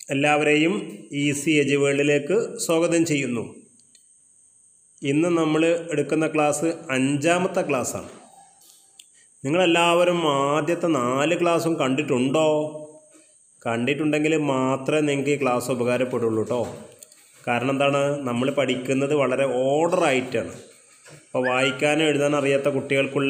എല്ലാവരെയും ഈസി എജ് വേൾഡിലേക്ക് സ്വാഗതം ചെയ്യുന്നു ഇന്ന് നമ്മൾ എടുക്കുന്ന ക്ലാസ് അഞ്ചാമത്തെ ക്ലാസ്സാണ് നിങ്ങളെല്ലാവരും ആദ്യത്തെ നാല് ക്ലാസ്സും കണ്ടിട്ടുണ്ടോ കണ്ടിട്ടുണ്ടെങ്കിൽ മാത്രമേ നിങ്ങൾക്ക് ഈ ക്ലാസ് ഉപകാരപ്പെടുള്ളൂ കേട്ടോ കാരണം എന്താണ് നമ്മൾ പഠിക്കുന്നത് വളരെ ഓർഡറായിട്ടാണ് അപ്പോൾ വായിക്കാനും എഴുതാനും അറിയാത്ത കുട്ടികൾക്കുള്ള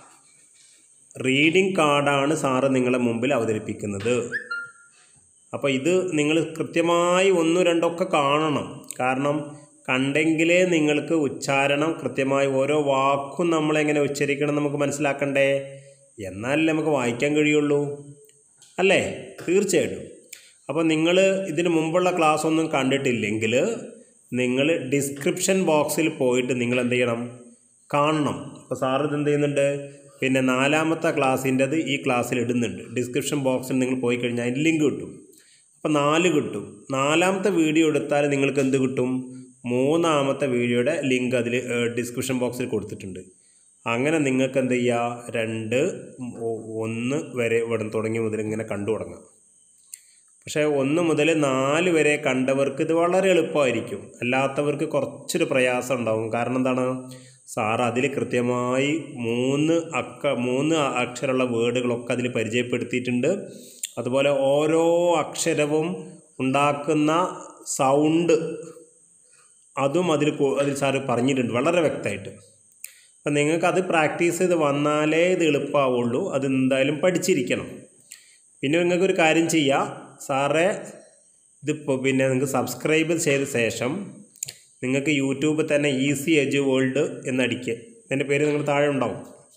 റീഡിംഗ് കാർഡാണ് സാറ് നിങ്ങളെ മുമ്പിൽ അവതരിപ്പിക്കുന്നത് അപ്പോൾ ഇത് നിങ്ങൾ കൃത്യമായി ഒന്നു രണ്ടൊക്കെ കാണണം കാരണം കണ്ടെങ്കിലേ നിങ്ങൾക്ക് ഉച്ചാരണം കൃത്യമായി ഓരോ വാക്കും നമ്മളെങ്ങനെ ഉച്ചരിക്കണം നമുക്ക് മനസ്സിലാക്കണ്ടേ എന്നാലല്ലേ നമുക്ക് വായിക്കാൻ കഴിയുള്ളൂ അല്ലേ തീർച്ചയായിട്ടും അപ്പോൾ നിങ്ങൾ ഇതിന് മുമ്പുള്ള ക്ലാസ് ഒന്നും കണ്ടിട്ടില്ലെങ്കിൽ നിങ്ങൾ ഡിസ്ക്രിപ്ഷൻ ബോക്സിൽ പോയിട്ട് നിങ്ങൾ എന്ത് ചെയ്യണം കാണണം അപ്പോൾ സാറ് ഇത് എന്ത് ചെയ്യുന്നുണ്ട് പിന്നെ നാലാമത്തെ ക്ലാസ്സിൻ്റെത് ഈ ക്ലാസ്സിൽ ഇടുന്നുണ്ട് ഡിസ്ക്രിപ്ഷൻ ബോക്സിൽ നിങ്ങൾ പോയി കഴിഞ്ഞാൽ അതിന് ലിങ്ക് കിട്ടും അപ്പോൾ നാല് കിട്ടും നാലാമത്തെ വീഡിയോ എടുത്താൽ നിങ്ങൾക്ക് എന്ത് കിട്ടും മൂന്നാമത്തെ വീഡിയോയുടെ ലിങ്ക് അതിൽ ഡിസ്ക്രിപ്ഷൻ ബോക്സിൽ കൊടുത്തിട്ടുണ്ട് അങ്ങനെ നിങ്ങൾക്ക് എന്ത് ചെയ്യുക രണ്ട് ഒ- ഒന്ന് വരെ ഇവിടെ തുടങ്ങി മുതൽ ഇങ്ങനെ കണ്ടു തുടങ്ങാം പക്ഷേ ഒന്ന് മുതൽ നാല് വരെ കണ്ടവർക്ക് ഇത് വളരെ എളുപ്പമായിരിക്കും അല്ലാത്തവർക്ക് കുറച്ചൊരു പ്രയാസം ഉണ്ടാവും കാരണം എന്താണ് സാർ അതിൽ കൃത്യമായി മൂന്ന് അക്ക മൂന്ന് അക്ഷരമുള്ള വേർഡുകളൊക്കെ അതിൽ പരിചയപ്പെടുത്തിയിട്ടുണ്ട് അതുപോലെ ഓരോ അക്ഷരവും ഉണ്ടാക്കുന്ന സൗണ്ട് അതും അതിൽ കു- അതിൽ സാറ് പറഞ്ഞിട്ടുണ്ട് വളരെ വ്യക്തമായിട്ട് അപ്പം നിങ്ങൾക്ക് അത് പ്രാക്ടീസ് ചെയ്ത് വന്നാലേ ഇത് എളുപ്പമാവുള്ളൂ അത് എന്തായാലും പഠിച്ചിരിക്കണം പിന്നെ നിങ്ങൾക്ക് ഒരു കാര്യം ചെയ്യാം സാറേ ഇതിപ്പോൾ പിന്നെ നിങ്ങൾക്ക് സബ്സ്ക്രൈബ് ചെയ്ത ശേഷം നിങ്ങൾക്ക് യൂട്യൂബിൽ തന്നെ ഈസി എജ് വേൾഡ് എന്നടിക്കുക ഇതിൻ്റെ പേര് നിങ്ങൾ താഴെ ഉണ്ടാവും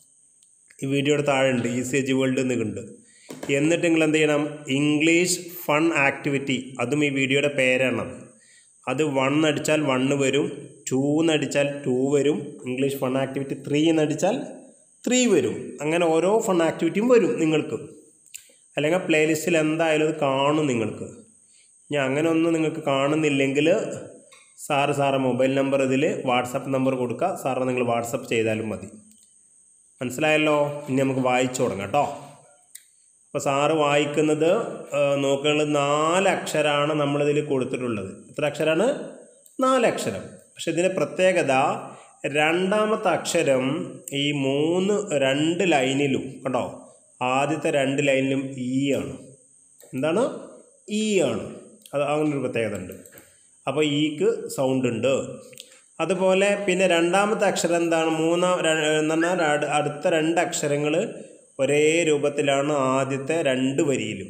ഈ വീഡിയോയുടെ താഴെ ഉണ്ട് ഈസി എജ് വേൾഡ് എന്നുണ്ട് എന്നിട്ട് നിങ്ങൾ എന്ത് ചെയ്യണം ഇംഗ്ലീഷ് ഫൺ ആക്ടിവിറ്റി അതും ഈ വീഡിയോയുടെ പേരാണ് അത് വൺ അടിച്ചാൽ വണ്ണ് വരും ടൂ എന്നടിച്ചാൽ ടു വരും ഇംഗ്ലീഷ് ഫൺ ആക്ടിവിറ്റി ത്രീ എന്നടിച്ചാൽ ത്രീ വരും അങ്ങനെ ഓരോ ഫൺ ആക്ടിവിറ്റിയും വരും നിങ്ങൾക്ക് അല്ലെങ്കിൽ പ്ലേലിസ്റ്റിൽ എന്തായാലും അത് കാണും നിങ്ങൾക്ക് ഇനി അങ്ങനെ ഒന്നും നിങ്ങൾക്ക് കാണുന്നില്ലെങ്കിൽ സാറ് സാറ് മൊബൈൽ നമ്പർ ഇതിൽ വാട്സപ്പ് നമ്പർ കൊടുക്കുക സാറിന് നിങ്ങൾ വാട്സപ്പ് ചെയ്താലും മതി മനസ്സിലായല്ലോ ഇനി നമുക്ക് വായിച്ചു തുടങ്ങാം കേട്ടോ അപ്പോൾ സാറ് വായിക്കുന്നത് നോക്കുകയുള്ളത് നാല് അക്ഷരമാണ് നമ്മളിതിൽ കൊടുത്തിട്ടുള്ളത് എത്ര അക്ഷരമാണ് നാല് അക്ഷരം പക്ഷെ ഇതിൻ്റെ പ്രത്യേകത രണ്ടാമത്തെ അക്ഷരം ഈ മൂന്ന് രണ്ട് ലൈനിലും കണ്ടോ ആദ്യത്തെ രണ്ട് ലൈനിലും ഈ ആണ് എന്താണ് ഈ ആണ് അത് അങ്ങനൊരു പ്രത്യേകത ഉണ്ട് അപ്പോൾ ഈക്ക് സൗണ്ട് ഉണ്ട് അതുപോലെ പിന്നെ രണ്ടാമത്തെ അക്ഷരം എന്താണ് മൂന്നാം ര- എന്ന് പറഞ്ഞാൽ അട്- അടുത്ത രണ്ട് അക്ഷരങ്ങൾ ഒരേ രൂപത്തിലാണ് ആദ്യത്തെ രണ്ട് വരിയിലും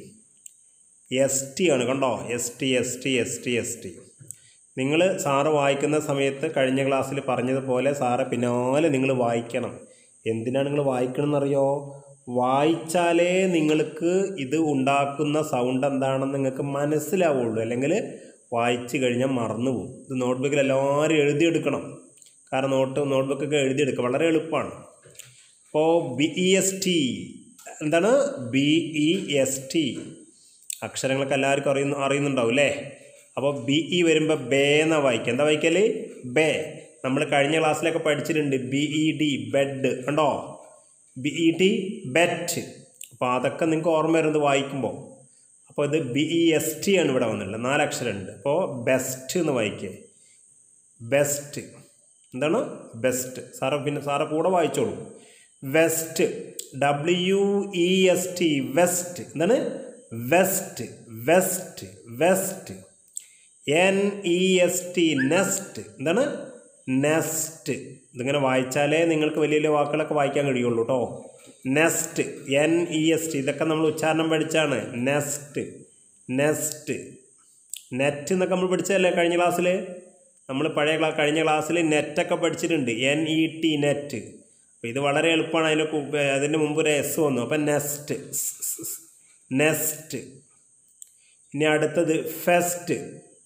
എസ് ടി ആണ് കണ്ടോ S T S T S T S T നിങ്ങൾ സാറ് വായിക്കുന്ന സമയത്ത് കഴിഞ്ഞ ക്ലാസ്സിൽ പറഞ്ഞതുപോലെ സാറ് പിന്നാലെ നിങ്ങൾ വായിക്കണം എന്തിനാണ് നിങ്ങൾ വായിക്കണം എന്നറിയോ വായിച്ചാലേ നിങ്ങൾക്ക് ഇത് ഉണ്ടാക്കുന്ന സൗണ്ട് എന്താണെന്ന് നിങ്ങൾക്ക് മനസ്സിലാവുള്ളൂ അല്ലെങ്കിൽ വായിച്ചു കഴിഞ്ഞാൽ മറന്നു പോകും ഇത് നോട്ട്ബുക്കിൽ എല്ലാവരും എഴുതിയെടുക്കണം കാരണം നോട്ട് നോട്ട്ബുക്കൊക്കെ എഴുതിയെടുക്കുക വളരെ എളുപ്പമാണ് അപ്പോൾ ബി ഇ എസ് ടി എന്താണ് ബി ഇ എസ് ടി അക്ഷരങ്ങളൊക്കെ എല്ലാവർക്കും അറിയുന്നു അറിയുന്നുണ്ടാവും അല്ലേ അപ്പോൾ ബി ഇ വരുമ്പോൾ ബേ എന്നാ വായിക്കുക എന്താ വായിക്കൽ ബേ നമ്മൾ കഴിഞ്ഞ ക്ലാസ്സിലൊക്കെ പഠിച്ചിട്ടുണ്ട് ബി ഇ ഡി ബെഡ് കണ്ടോ ബി ഇ ടി ബെറ്റ് അപ്പോൾ അതൊക്കെ നിങ്ങൾക്ക് ഓർമ്മ വരുന്നത് വായിക്കുമ്പോൾ അപ്പോൾ ഇത് ബി ഇ എസ് ടി ആണ് ഇവിടെ വന്നിട്ടുള്ളത് നാല് അക്ഷരമുണ്ട് അപ്പോൾ ബെസ്റ്റ് എന്ന് വായിക്കുക ബെസ്റ്റ് എന്താണ് ബെസ്റ്റ് സാറ് പിന്നെ സാറ് കൂടെ വായിച്ചോളൂ west W E S T west എന്താണ് west west west N E S T nest എന്താണ് നെസ്റ്റ് ഇതിങ്ങനെ വായിച്ചാലേ നിങ്ങൾക്ക് വലിയ വലിയ വാക്കുകളൊക്കെ വായിക്കാൻ കഴിയുള്ളൂ കേട്ടോ nest N E S T ഇതൊക്കെ നമ്മൾ ഉച്ചാരണം പഠിച്ചാണ് നെസ്റ്റ് നെസ്റ്റ് നെറ്റ് എന്നൊക്കെ നമ്മൾ പഠിച്ചതല്ലേ കഴിഞ്ഞ ക്ലാസ്സിൽ നമ്മൾ പഴയ ക്ലാ കഴിഞ്ഞ ക്ലാസ്സിൽ നെറ്റൊക്കെ പഠിച്ചിട്ടുണ്ട് എൻ ഇ ടി നെറ്റ് അപ്പോൾ ഇത് വളരെ എളുപ്പമാണ് അതിന് കു- അതിൻ്റെ മുമ്പ് ഒരു എസ് വന്നു അപ്പം നെസ്റ്റ് നെസ്റ്റ് ഇനി അടുത്തത് ഫെസ്റ്റ്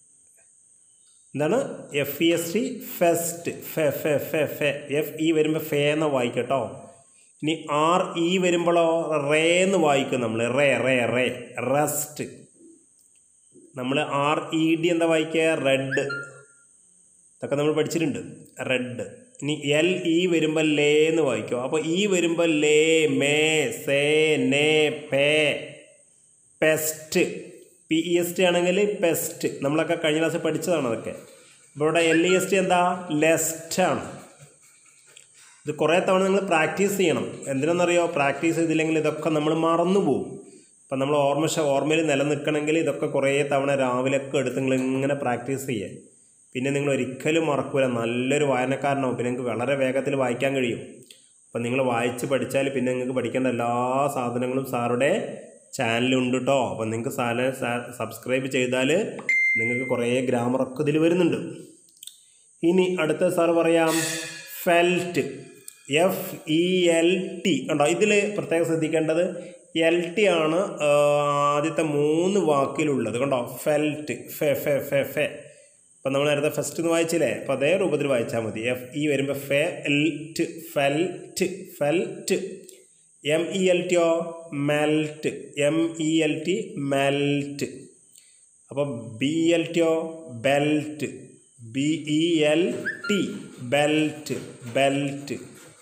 എന്താണ് F E S T fest ഫെ ഫെ ഫെ ഫെ എഫ് ഇ വരുമ്പോൾ ഫെ എന്ന് വായിക്കട്ടോ ഇനി ആർ ഇ വരുമ്പോഴോ റേ എന്ന് വായിക്കും നമ്മൾ റേ റേ റേ റെസ്റ്റ് നമ്മൾ ആർ ഇ ഡി എന്താ വായിക്കുക റെഡ് ഇതൊക്കെ നമ്മൾ പഠിച്ചിട്ടുണ്ട് റെഡ് ഇനി എൽ ഇ വരുമ്പോൾ ലേ എന്ന് വായിക്കും അപ്പോൾ ഇ വരുമ്പോൾ ലേ മേ സേ നേ പേ pest P E S T ആണെങ്കിൽ പെസ്റ്റ് നമ്മളൊക്കെ കഴിഞ്ഞ ക്ലാസ്സിൽ പഠിച്ചതാണ് അതൊക്കെ അപ്പോൾ ഇവിടെ എൽ ഇ എസ് ടി എന്താ ലെസ്റ്റ് ആണ് ഇത് കുറേ തവണ നിങ്ങൾ പ്രാക്ടീസ് ചെയ്യണം എന്തിനെന്നറിയോ പ്രാക്ടീസ് ചെയ്തില്ലെങ്കിൽ ഇതൊക്കെ നമ്മൾ മറന്നു പോകും അപ്പം നമ്മൾ ഓർമ്മ ശ- ഓർമ്മയിൽ നിലനിൽക്കണമെങ്കിൽ ഇതൊക്കെ കുറേ തവണ രാവിലെയൊക്കെ എടുത്ത് നിങ്ങൾ ഇങ്ങനെ പ്രാക്ടീസ് ചെയ്യുക പിന്നെ നിങ്ങൾ ഒരിക്കലും മറക്കൂല നല്ലൊരു വായനക്കാരനാവും പിന്നെ നിങ്ങൾക്ക് വളരെ വേഗത്തിൽ വായിക്കാൻ കഴിയും അപ്പം നിങ്ങൾ വായിച്ച് പഠിച്ചാൽ പിന്നെ നിങ്ങൾക്ക് പഠിക്കേണ്ട എല്ലാ സാധനങ്ങളും സാറുടെ ചാനലുണ്ട് കേട്ടോ അപ്പം നിങ്ങൾക്ക് സാധനം സബ്സ്ക്രൈബ് ചെയ്താൽ നിങ്ങൾക്ക് കുറേ ഗ്രാമറൊക്കെ ഇതിൽ വരുന്നുണ്ട് ഇനി അടുത്ത സാർ പറയാം felt F E L T ഉണ്ടോ ഇതിൽ പ്രത്യേകം ശ്രദ്ധിക്കേണ്ടത് എൽ ടി ആണ് ആ, ആദ്യത്തെ മൂന്ന് വാക്കിലുള്ളത് കണ്ടോ ഫെൽറ്റ് ഫെ ഫെ ഫെ ഫെ അപ്പം നമ്മൾ നേരത്തെ ഫസ്റ്റ് എന്ന് വായിച്ചില്ലേ അപ്പോൾ അതേ രൂപത്തിൽ വായിച്ചാൽ മതി എഫ് ഇ വരുമ്പോൾ ഫെ എൽ റ്റ് felt felt M E L ടിയോ melt M E L T melt അപ്പോൾ ബി എൽ ടിയോ belt B E L T belt belt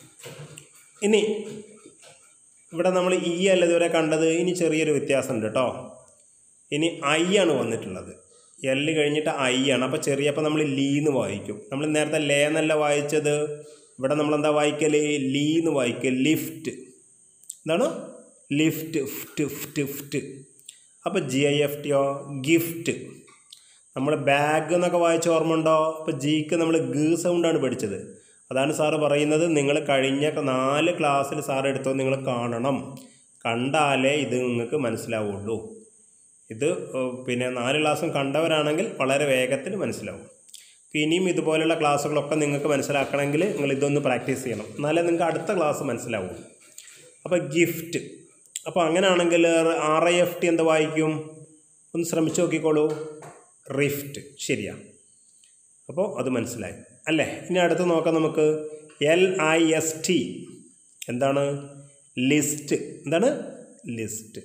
ഇനി ഇവിടെ നമ്മൾ ഇ അല്ല ഇതുവരെ കണ്ടത് ഇനി ചെറിയൊരു വ്യത്യാസമുണ്ട് കേട്ടോ ഇനി ഐ ആണ് വന്നിട്ടുള്ളത് എല്ല് കഴിഞ്ഞിട്ട് ഐ ആണ് അപ്പോൾ ചെറിയ അപ്പോൾ നമ്മൾ ലീന്ന് വായിക്കും നമ്മൾ നേരത്തെ ലേ എന്നല്ല വായിച്ചത് ഇവിടെ നമ്മൾ എന്താ വായിക്കൽ ലീന്ന് വായിക്കൽ ലിഫ്റ്റ് എന്താണ് ലിഫ്റ്റ് ഫ്റ്റ് ഫ്റ്റ് ഫ്റ്റ് അപ്പോൾ ജി ഐ എഫ് ടിയോ ഗിഫ്റ്റ് നമ്മൾ ബാഗ് എന്നൊക്കെ വായിച്ച ഓർമ്മ ഉണ്ടോ അപ്പോൾ ജിക്ക് നമ്മൾ ഗ സൗണ്ടാണ് പഠിച്ചത് അതാണ് സാറ് പറയുന്നത് നിങ്ങൾ കഴിഞ്ഞ നാല് ക്ലാസ്സിൽ സാർ എടുത്തോ നിങ്ങൾ കാണണം കണ്ടാലേ ഇത് നിങ്ങൾക്ക് മനസ്സിലാവുള്ളൂ ഇത് ഏഹ്, പിന്നെ നാല് ക്ലാസ്സും കണ്ടവരാണെങ്കിൽ വളരെ വേഗത്തിൽ മനസ്സിലാവും അപ്പോൾ ഇനിയും ഇതുപോലെയുള്ള ക്ലാസ്സുകളൊക്കെ നിങ്ങൾക്ക് മനസ്സിലാക്കണമെങ്കിൽ നിങ്ങൾ ഇതൊന്ന് പ്രാക്ടീസ് ചെയ്യണം എന്നാലേ നിങ്ങൾക്ക് അടുത്ത ക്ലാസ് മനസ്സിലാവുള്ളൂ അപ്പോൾ ഗിഫ്റ്റ് അപ്പോൾ അങ്ങനെയാണെങ്കിൽ ആർ ഐ എഫ് ടി എന്താ വായിക്കും ഒന്ന് ശ്രമിച്ചു നോക്കിക്കോളൂ റിഫ്റ്റ് ശരിയാണ് അപ്പോൾ അത് മനസ്സിലായി അല്ലേ ഇനി അടുത്ത് നോക്കാം നമുക്ക് എൽ ഐ എസ് ടി എന്താണ് ലിസ്റ്റ് എന്താണ് ലിസ്റ്റ്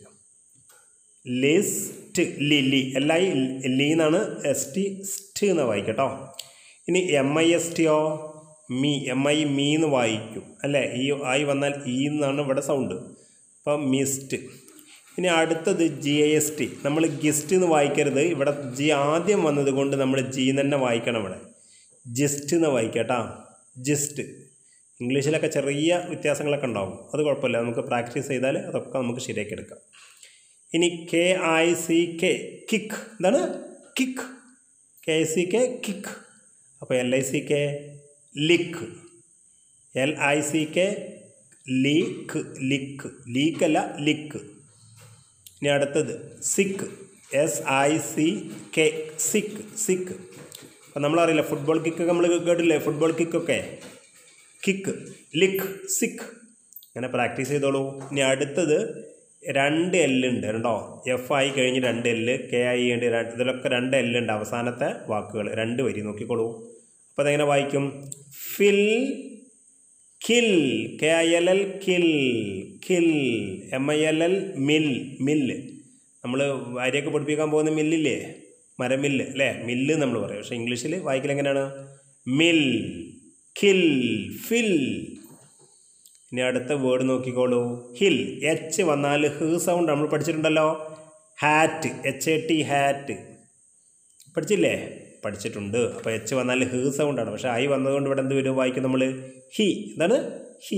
ലിസ്റ്റ് ലി ലി എൽ ഐ ലി എന്നാണ് എസ് ടി സ്റ്റ് എന്ന് വായിക്കട്ടോ ഇനി എം ഐ എസ് ടിയോ മീ എം ഐ മീ എന്ന് വായിക്കും അല്ലേ ഈ ഐ വന്നാൽ ഈ എന്നാണ് ഇവിടെ സൗണ്ട് അപ്പം മിസ്റ്റ് ഇനി അടുത്തത് ജി ഐ എസ് ടി നമ്മൾ ഗിസ്റ്റ് എന്ന് വായിക്കരുത് ഇവിടെ ജി ആദ്യം വന്നത് കൊണ്ട് നമ്മൾ ജി തന്നെ വായിക്കണം ഇവിടെ ജിസ്റ്റ് എന്ന് വായിക്കട്ടാ ജിസ്റ്റ് ഇംഗ്ലീഷിലൊക്കെ ചെറിയ വ്യത്യാസങ്ങളൊക്കെ ഉണ്ടാവും അത് കുഴപ്പമില്ല നമുക്ക് പ്രാക്ടീസ് ചെയ്താൽ അതൊക്കെ നമുക്ക് ശരിയാക്കി എടുക്കാം ഇനി K I C K kick എന്താണ് kick K I C K kick അപ്പോൾ L I C K lick L I C K leak lick ലീക്കല്ല ലിക്ക് ഇനി അടുത്തത് സിക്ക് എസ് ഐ സി കെ സിക്ക് സിക്ക് അപ്പം നമ്മളറിയില്ല ഫുട്ബോൾ കിക്ക് നമ്മൾ കേട്ടില്ലേ ഫുട്ബോൾ കിക്കൊക്കെ കിക്ക് ലിക്ക് സിക്ക് അങ്ങനെ പ്രാക്ടീസ് ചെയ്തോളൂ ഇനി അടുത്തത് രണ്ട് എല്ലുണ്ട് കണ്ടോ എഫ് ആയി കഴിഞ്ഞ് രണ്ട് എല്ല് കെ ഐ ഉണ്ട് രണ്ട് ഇതിലൊക്കെ രണ്ട് എല്ലുണ്ട് അവസാനത്തെ വാക്കുകൾ രണ്ട് വരി നോക്കിക്കോളൂ അപ്പോൾ അതെങ്ങനെ വായിക്കും fill kill K I L L kill kill M I L L mill mill നമ്മൾ അരിയൊക്കെ പൊടിപ്പിക്കാൻ പോകുന്ന മില്ലില്ലേ മരമില്ല് അല്ലേ മില്ല് നമ്മൾ പറയും പക്ഷേ ഇംഗ്ലീഷിൽ വായിക്കൽ എങ്ങനെയാണ് മിൽ കിൽ ഫിൽ ഇനി അടുത്ത വേർഡ് നോക്കിക്കോളൂ ഹിൽ എച്ച് വന്നാൽ ഹ് സൗണ്ട് നമ്മൾ പഠിച്ചിട്ടുണ്ടല്ലോ hat H A T hat പഠിച്ചില്ലേ പഠിച്ചിട്ടുണ്ട് അപ്പോൾ എച്ച് വന്നാൽ ഹ് സൗണ്ടാണ് പക്ഷേ ഐ വന്നതുകൊണ്ട് ഇവിടെ എന്ത് വരും വായിക്കും നമ്മൾ ഹി എന്താണ് ഹി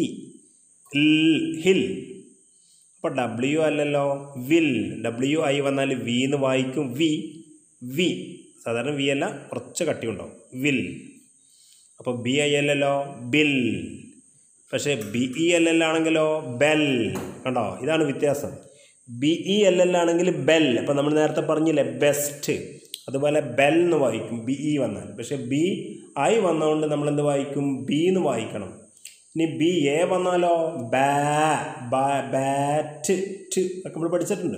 ഹിൽ അപ്പോൾ ഡബ്ല്യു അല്ലല്ലോ വിൽ ഡബ്ല്യു ഐ വന്നാൽ വി എന്ന് വായിക്കും വി വി സാധാരണ വി അല്ല കുറച്ച് കട്ടി ഉണ്ടാവും വിൽ അപ്പോൾ ബി ഐ എൽ അല്ലോ ബിൽ പക്ഷേ ബി ഇ എൽ എൽ ആണെങ്കിലോ ബെൽ കണ്ടോ ഇതാണ് വ്യത്യാസം ബി ഇ എൽ എൽ ആണെങ്കിൽ ബെൽ അപ്പോൾ നമ്മൾ നേരത്തെ പറഞ്ഞില്ലേ ബെസ്റ്റ് അതുപോലെ ബെൽ എന്ന് വായിക്കും ബി ഇ വന്നാൽ പക്ഷേ ബി ഐ വന്നതുകൊണ്ട് നമ്മൾ എന്ത് വായിക്കും ബി എന്ന് വായിക്കണം ഇനി ബി എ വന്നാലോ ബാ ബാ ബാറ്റ് ട് ഒക്കെ നമ്മൾ പഠിച്ചിട്ടുണ്ട്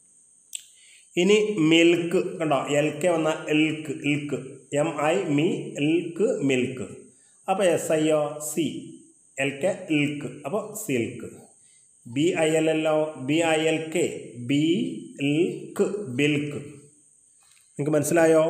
ഇനി മിൽക്ക് കണ്ടോ എൽ കെ വന്ന എൽക്ക് ഇൽക്ക് എം ഐ മി എൽക്ക് മിൽക്ക് അപ്പോൾ S I O C L K ഇൽക്ക് അപ്പോൾ silk B I L L O B I L K B ഇൽക്ക് ബിൽക്ക് നിങ്ങൾക്ക് മനസ്സിലായോ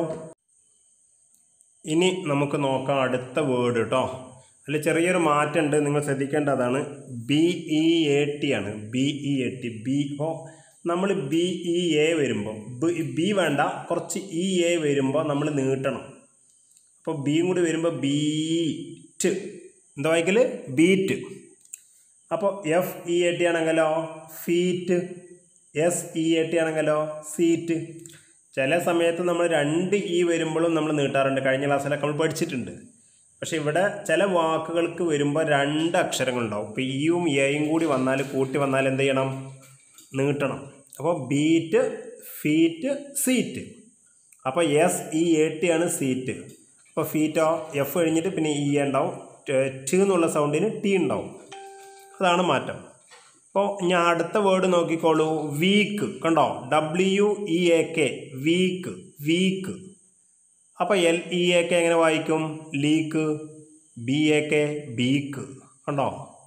ഇനി നമുക്ക് നോക്കാം അടുത്ത വേർഡ് കേട്ടോ അതിൽ ചെറിയൊരു മാറ്റമുണ്ട് നിങ്ങൾ ശ്രദ്ധിക്കേണ്ടതാണ് ബി ഇ എ ടി ആണ് B E A T B ഇപ്പോൾ നമ്മൾ ബി ഇ എ വരുമ്പോൾ ബി വേണ്ട കുറച്ച് ഇ എ വരുമ്പോൾ നമ്മൾ നീട്ടണം അപ്പോൾ ബിയും കൂടി വരുമ്പോൾ ബീറ്റ് എന്താ വായിക്കൽ ബീറ്റ് അപ്പോൾ എഫ് ഇ എ ടി ആണെങ്കിലോ feat S E A T ആണെങ്കിലോ സീറ്റ് ചില സമയത്ത് നമ്മൾ രണ്ട് ഇ വരുമ്പോഴും നമ്മൾ നീട്ടാറുണ്ട് കഴിഞ്ഞ ക്ലാസ്സിലൊക്കെ നമ്മൾ പഠിച്ചിട്ടുണ്ട് പക്ഷേ ഇവിടെ ചില വാക്കുകൾക്ക് വരുമ്പോൾ രണ്ട് അക്ഷരങ്ങളുണ്ടാവും ഇപ്പോൾ ഇയും എയും കൂടി വന്നാൽ കൂട്ടി വന്നാൽ എന്ത് ചെയ്യണം നീട്ടണം അപ്പോൾ ബീറ്റ് ഫീറ്റ് സീറ്റ് അപ്പോൾ എസ് ഇ എ ടി ആണ് സീറ്റ് അപ്പോൾ ഫീറ്റോ എഫ് കഴിഞ്ഞിട്ട് പിന്നെ ഇ ഉണ്ടാവും ടി എന്നുള്ള സൗണ്ടിന് ടി ഉണ്ടാവും അതാണ് മാറ്റം അപ്പോൾ ഞാൻ അടുത്ത വേർഡ് നോക്കിക്കോളൂ വീക്ക് കണ്ടോ W E A K weak weak അപ്പോൾ എൽ ഇ എ കെ എങ്ങനെ വായിക്കും leak B E K K കണ്ടോ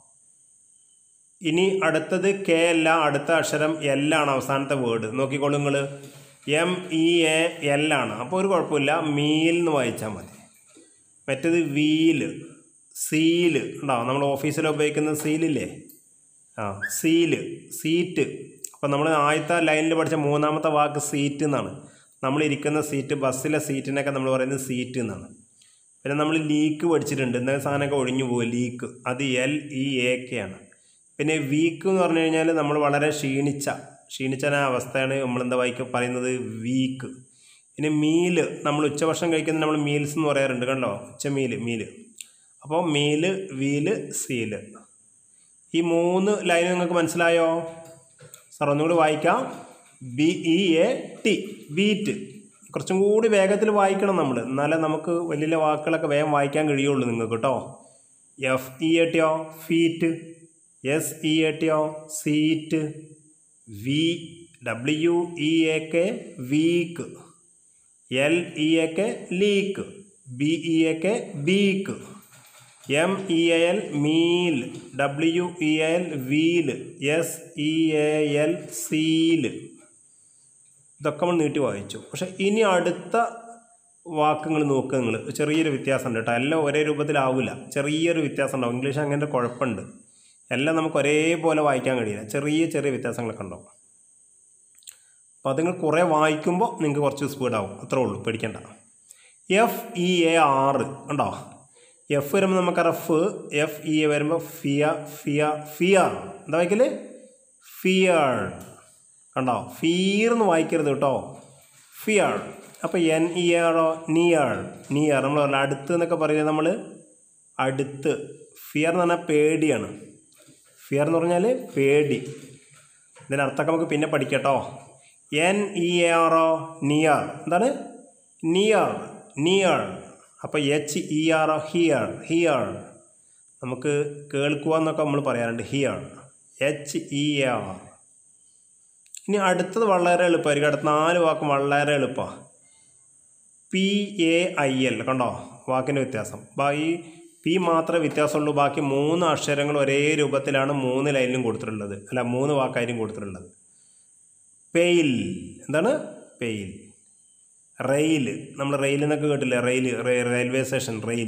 ഇനി അടുത്തത് കെ അല്ല അടുത്ത അക്ഷരം എൽ ആണ് അവസാനത്തെ വേർഡ് നോക്കിക്കോളൂ നിങ്ങൾ എം ഇ എ എൽ ആണ് അപ്പോൾ ഒരു കുഴപ്പമില്ല മീൽ എന്ന് വായിച്ചാൽ മതി മറ്റേത് വീല് സീല് ഉണ്ടോ നമ്മൾ ഓഫീസിൽ ഉപയോഗിക്കുന്ന സീലില്ലേ ആ സീല് സീറ്റ് അപ്പോൾ നമ്മൾ ആദ്യത്തെ ലൈനിൽ പഠിച്ച മൂന്നാമത്തെ വാക്ക് സീറ്റ് എന്നാണ് നമ്മൾ ഇരിക്കുന്ന സീറ്റ് ബസ്സിലെ സീറ്റിനൊക്കെ നമ്മൾ പറയുന്നത് സീറ്റ് എന്നാണ് പിന്നെ നമ്മൾ ലീക്ക് പഠിച്ചിട്ടുണ്ട് എന്തെങ്കിലും സാധനമൊക്കെ ഒഴിഞ്ഞു പോകും ലീക്ക് അത് എൽ ഇ എ കെ ആണ് പിന്നെ വീക്ക് എന്ന് പറഞ്ഞു കഴിഞ്ഞാൽ നമ്മൾ വളരെ ക്ഷീണിച്ച ക്ഷീണിച്ച അവസ്ഥയാണ് നമ്മളെന്താ വായിക്കുക പറയുന്നത് വീക്ക് പിന്നെ മീല് നമ്മൾ ഉച്ചഭക്ഷണം കഴിക്കുന്ന നമ്മൾ മീൽസ് എന്ന് പറയാറുണ്ട് കണ്ടോ ഉച്ചമീല് മീല് അപ്പോൾ മീല് വീല് സീല് ഈ മൂന്ന് ലൈൻ നിങ്ങൾക്ക് മനസ്സിലായോ സാർ ഒന്നുകൂടി വായിക്കാം B E A T beat കുറച്ചും കൂടി വേഗത്തിൽ വായിക്കണം നമ്മൾ എന്നാലേ നമുക്ക് വലിയ വലിയ വാക്കുകളൊക്കെ വേഗം വായിക്കാൻ കഴിയുള്ളൂ നിങ്ങൾക്ക് കേട്ടോ എഫ് ഇ എ ടിയോ ഫീറ്റ് എസ് ഇ എ ടിയോ seat V W E A K weak L E A K leak B E A K beak M E A L meal W E L wheel S E A L seal ഇതൊക്കെ നമ്മൾ നീട്ടി വായിച്ചു പക്ഷെ ഇനി അടുത്ത വാക്കുകൾ നോക്കുക നിങ്ങൾ ചെറിയൊരു വ്യത്യാസം ഉണ്ട് കേട്ടോ എല്ലാം ഒരേ രൂപത്തിലാവില്ല ചെറിയൊരു വ്യത്യാസം ഉണ്ടാവും ഇംഗ്ലീഷ് അങ്ങനെ കുഴപ്പമുണ്ട് എല്ലാം നമുക്ക് ഒരേപോലെ വായിക്കാൻ കഴിയില്ല ചെറിയ ചെറിയ വ്യത്യാസങ്ങളൊക്കെ ഉണ്ടാവും അപ്പോൾ അത് നിങ്ങൾ കുറേ വായിക്കുമ്പോൾ നിങ്ങൾക്ക് കുറച്ച് സ്പീഡാവും അത്രേ ഉള്ളൂ പേടിക്കണ്ട എഫ് ഇ എ ആറ് ഉണ്ടോ എഫ് വരുമ്പോൾ നമുക്ക് എഫ് എഫ് ഇ എ വരുമ്പോൾ ഫിയ ഫിയ ഫിയർ എന്താ വായിക്കല് ഫിയർ കണ്ടോ ഫീർ എന്ന് വായിക്കരുത് കേട്ടോ ഫിയർ അപ്പോൾ എൻ ഇ ആറോ നിയർ നിയർ നമ്മൾ പറഞ്ഞ അടുത്ത് എന്നൊക്കെ പറയുന്നത് നമ്മൾ അടുത്ത് ഫിയർ എന്ന് പറഞ്ഞാൽ പേടിയാണ് ഫിയർ എന്ന് പറഞ്ഞാൽ പേടി ഇതിൻ്റെ അർത്ഥമൊക്കെ നമുക്ക് പിന്നെ പഠിക്കട്ടോ എൻ ഇ ആറോ നിയർ എന്താണ് നിയർ നിയർ അപ്പോൾ H E R hear hear നമുക്ക് കേൾക്കുക എന്നൊക്കെ നമ്മൾ പറയാറുണ്ട് ഹിയർ എച്ച് ഇ ആർ ഇനി അടുത്തത് വളരെ എളുപ്പമായിരിക്കും അടുത്ത നാല് വാക്കും വളരെ എളുപ്പമാണ് പി എ ഐ എൽ കണ്ടോ വാക്കിൻ്റെ വ്യത്യാസം ഈ പി മാത്രമേ വ്യത്യാസമുള്ളൂ ബാക്കി മൂന്ന് അക്ഷരങ്ങൾ ഒരേ രൂപത്തിലാണ് മൂന്ന് ലൈനിലും കൊടുത്തിട്ടുള്ളത് അല്ല മൂന്ന് വാക്കായാലും കൊടുത്തിട്ടുള്ളത് പെയിൽ എന്താണ് പെയിൽ റെയിൽ നമ്മൾ റെയിൽ എന്നൊക്കെ കേട്ടില്ലേ rail railway station rail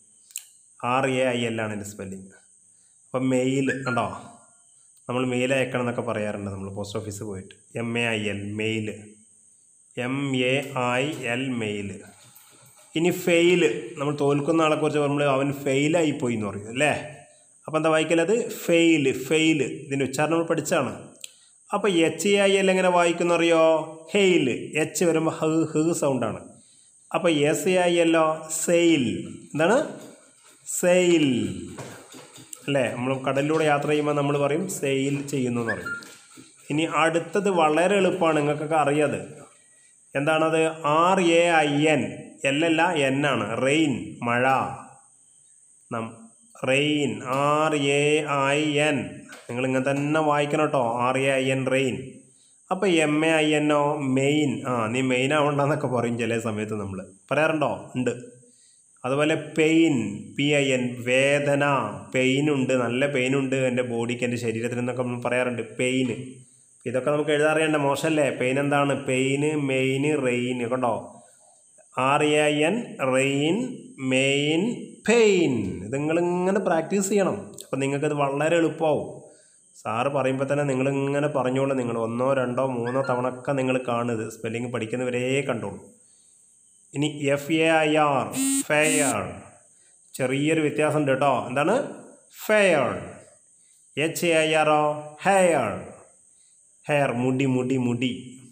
R A I L ആണ് എൻ്റെ സ്പെല്ലിങ് അപ്പം മെയിൽ കണ്ടോ നമ്മൾ മെയിൽ അയക്കണം എന്നൊക്കെ പറയാറുണ്ട് നമ്മൾ പോസ്റ്റ് ഓഫീസിൽ പോയിട്ട് M A I L mail M A I L mail ഇനി ഫെയിൽ നമ്മൾ തോൽക്കുന്ന ആളെക്കുറിച്ച് പറയുമ്പോൾ അവൻ ഫെയിലായി പോയി എന്ന് പറയും അല്ലേ അപ്പോൾ എന്താ വായിക്കലത് ഫെയിൽ ഫെയിൽ ഇതിൻ്റെ ഉച്ചാരണം നമ്മൾ പഠിച്ചാണ് അപ്പോൾ എച്ച് എ ഐ എൽ എങ്ങനെ വായിക്കുന്ന അറിയോ ഹെയിൽ എച്ച് വരുമ്പോൾ ഹ് ഹ് സൗണ്ടാണ് അപ്പോൾ എസ് എ ഐ എല്ലോ സെയിൽ എന്താണ് സെയിൽ അല്ലേ നമ്മൾ കടലിലൂടെ യാത്ര ചെയ്യുമ്പോൾ നമ്മൾ പറയും സെയിൽ ചെയ്യുന്നു എന്ന് പറയും ഇനി അടുത്തത് വളരെ എളുപ്പമാണ് നിങ്ങൾക്കൊക്കെ അറിയാത് എന്താണത് ആർ എ ഐ എൻ എല്ലല്ല എൻ ആണ് റെയിൻ മഴ നം rain R A I N നിങ്ങൾ ഇങ്ങനെ തന്നെ വായിക്കണം കേട്ടോ R A I N rain അപ്പോൾ എം എ ഐ എന്നോ മെയിൻ ആ നീ മെയിൻ ആവണ്ടെന്നൊക്കെ പറയും ചില സമയത്ത് നമ്മൾ പറയാറുണ്ടോ ഉണ്ട് അതുപോലെ പെയിൻ പി ഐ എൻ വേദന പെയിൻ ഉണ്ട് നല്ല പെയിൻ ഉണ്ട് എൻ്റെ ബോഡിക്ക് എൻ്റെ ശരീരത്തിൽ നിന്നൊക്കെ നമ്മൾ പറയാറുണ്ട് പെയിന് ഇതൊക്കെ നമുക്ക് എഴുതാറിയണ്ട മോശമല്ലേ പെയിൻ എന്താണ് പെയിന് മെയിൻ റെയിൻ കണ്ടോ R A I N rain main pain ഇത് നിങ്ങളിങ്ങനെ പ്രാക്ടീസ് ചെയ്യണം അപ്പം നിങ്ങൾക്കത് വളരെ എളുപ്പമാവും സാറ് പറയുമ്പോൾ തന്നെ നിങ്ങളിങ്ങനെ പറഞ്ഞോളൂ നിങ്ങൾ ഒന്നോ രണ്ടോ മൂന്നോ തവണ ഒക്കെ നിങ്ങൾ കാണുന്നത് സ്പെല്ലിങ് പഠിക്കുന്നവരേ കണ്ടോളൂ ഇനി F A I R fair ചെറിയൊരു വ്യത്യാസം ഉണ്ട് കേട്ടോ എന്താണ് ഫെയർ എച്ച് എ ഐ ആറോ ഹെയർ ഹെയർ മുടി മുടി മുടി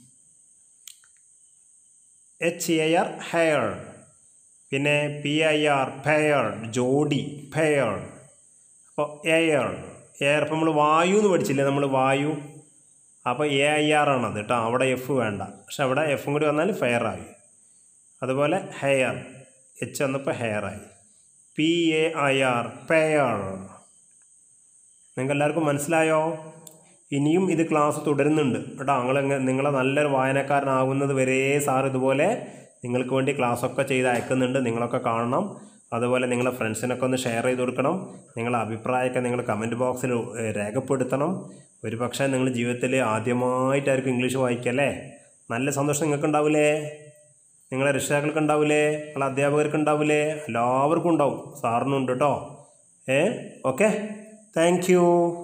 എച്ച് എ ആർ ഹെയർ പിന്നെ പി ഐ ആർ ഫെയർ ജോഡി ഫെയർ അപ്പോൾ എയർ എയർ ഇപ്പോൾ നമ്മൾ വായു എന്ന് പഠിച്ചില്ലേ നമ്മൾ വായു അപ്പോൾ എ ഐ ആർ ആണത് കേട്ടോ അവിടെ എഫ് വേണ്ട പക്ഷെ അവിടെ എഫും കൂടി വന്നാൽ ഫെയർ ആയി അതുപോലെ ഹെയർ എച്ച് വന്നപ്പോൾ ഹെയർ ആയി P A I R pair നിങ്ങൾക്ക് എല്ലാവർക്കും മനസ്സിലായോ ഇനിയും ഇത് ക്ലാസ് തുടരുന്നുണ്ട് കേട്ടോ നിങ്ങൾ നിങ്ങളെ നല്ലൊരു വായനക്കാരനാകുന്നത് വരെ സാർ ഇതുപോലെ നിങ്ങൾക്ക് വേണ്ടി ക്ലാസ്സൊക്കെ ചെയ്ത് അയക്കുന്നുണ്ട് നിങ്ങളൊക്കെ കാണണം അതുപോലെ നിങ്ങളെ ഫ്രണ്ട്സിനൊക്കെ ഒന്ന് ഷെയർ ചെയ്ത് കൊടുക്കണം നിങ്ങളെ അഭിപ്രായമൊക്കെ നിങ്ങൾ കമൻറ്റ് ബോക്സിൽ ഏഹ്, രേഖപ്പെടുത്തണം ഒരു പക്ഷേ നിങ്ങൾ ജീവിതത്തിൽ ആദ്യമായിട്ടായിരിക്കും ഇംഗ്ലീഷ് വായിക്കല്ലേ നല്ല സന്തോഷം നിങ്ങൾക്ക് ഉണ്ടാവില്ലേ നിങ്ങളെ രക്ഷിതാക്കൾക്ക് ഉണ്ടാവില്ലേ നിങ്ങളെ അധ്യാപകർക്ക് ഉണ്ടാവില്ലേ എല്ലാവർക്കും ഉണ്ടാവും സാറിനും ഉണ്ട് കേട്ടോ ഏ ഓക്കെ താങ്ക് യു